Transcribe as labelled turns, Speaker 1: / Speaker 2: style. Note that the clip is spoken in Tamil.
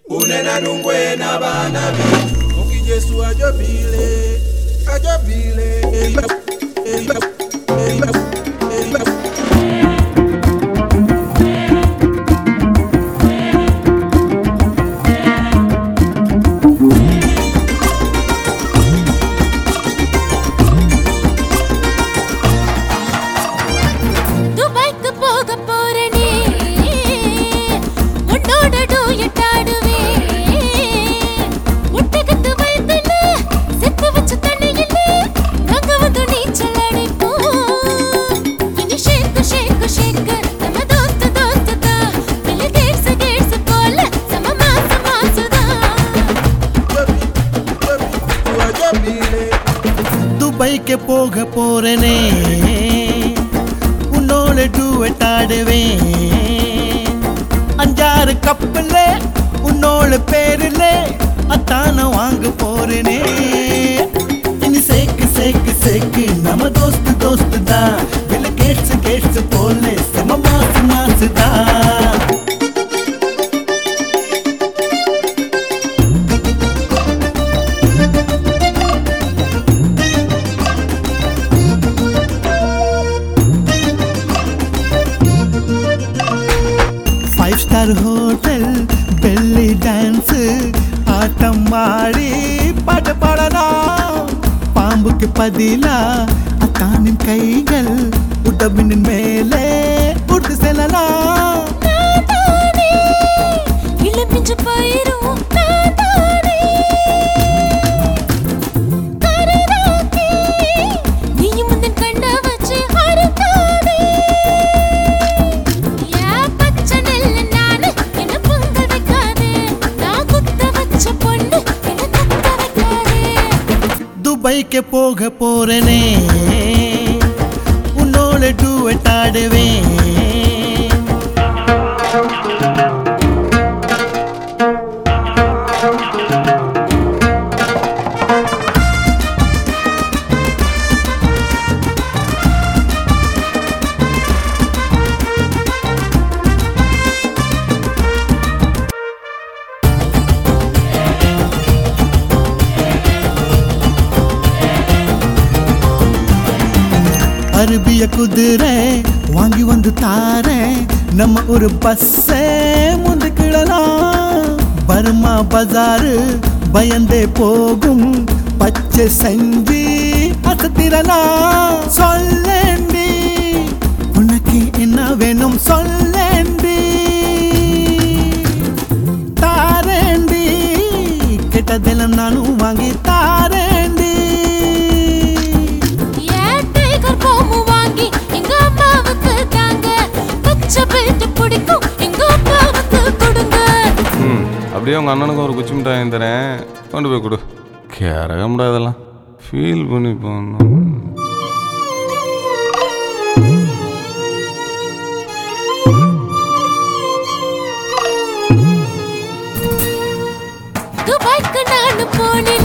Speaker 1: unena nungwe na bana bitu okijesu ajobile ajobile
Speaker 2: துபாய்க்கு போக போறனே உன்னோட டூயட் ஆடுவேன் ஒட்டகத்து வயதுல செத்து வச்ச தண்ணியில நாங்க வந்து நீச்சல் அடிப்போம் இனி ஷேக்கு ஷேக்கு ஷேக்கு நம்ம தோஸ்து தோஸ்து தான் பில் கேட்ஸ் கேட்ஸ் போல சம மாச மாசுதான்
Speaker 1: ajobile
Speaker 3: துபாய்க்கு போக போறனே உன்னோட டூவெட் ஆடுவேன் அஞ்சாறு கப்பல்ல உன்னோட பேருல அத்தான வாங்க போறனே இனி சேக்கு சேக்கு சேக்கு நம்ம தோஸ்து தோஸ்து தான் வில கேட்ஸ் கேட்ஸ் போல செம மாசு மாசு தான் five star hotel belly dance ஆட்டம் ஆடி பாட்டு பாடலாம் பாம்புக்கு பதிலா அத்தானின் கைகள் உடம்பின் மேலே உட்டு செல்லலாம்
Speaker 2: நானே இளம்பிஞ்சு போயிரும் நானே கரராக்கி நீயும் முந்தன் கண்ட வச்சு அறுத்தானே ஏன் பச்சை நெல்லு நானு என்ன பொங்கல் வைக்காதே நான் குத்த வச்ச பொண்ணு என்ன கத்த வைக்காதே
Speaker 3: துபாய்க்கு போக போறனே உன்னோட டூவெட் ஆடுவேன் அரபிய குதிரை வாங்கி வந்து தாரேன் நம்ம ஒரு பஸ்ஸே முந்துக்கிடலாம் பர்மா பஜாரு பயந்தே போகும் பச்சை செஞ்சு அசத்திரலாம் சொல்லேண்டி உனக்கு என்ன வேணும் சொல்லேண்டி தாரேண்டி கெட்டதெல்லாம் நானும் வாங்கி தாரேண்டி
Speaker 2: ஏன் டைகர் பாம்பு வாங்கி எங்க அம்மாவுக்கு தாங்க பச்சை பெல்ட் பிடிக்கும் எங்க அப்பாவுக்கு கொடுங்க
Speaker 4: ம் அப்படியே உங்கள் அண்ணனுக்கு ஒரு குச்சி மிட்டாய் தரேன் கொண்டு போய் கொடு கேரக முடியாதெல்லாம் ஃபீல் பண்ணி போகணும்
Speaker 2: துபாய்க்கு நான் போனேன்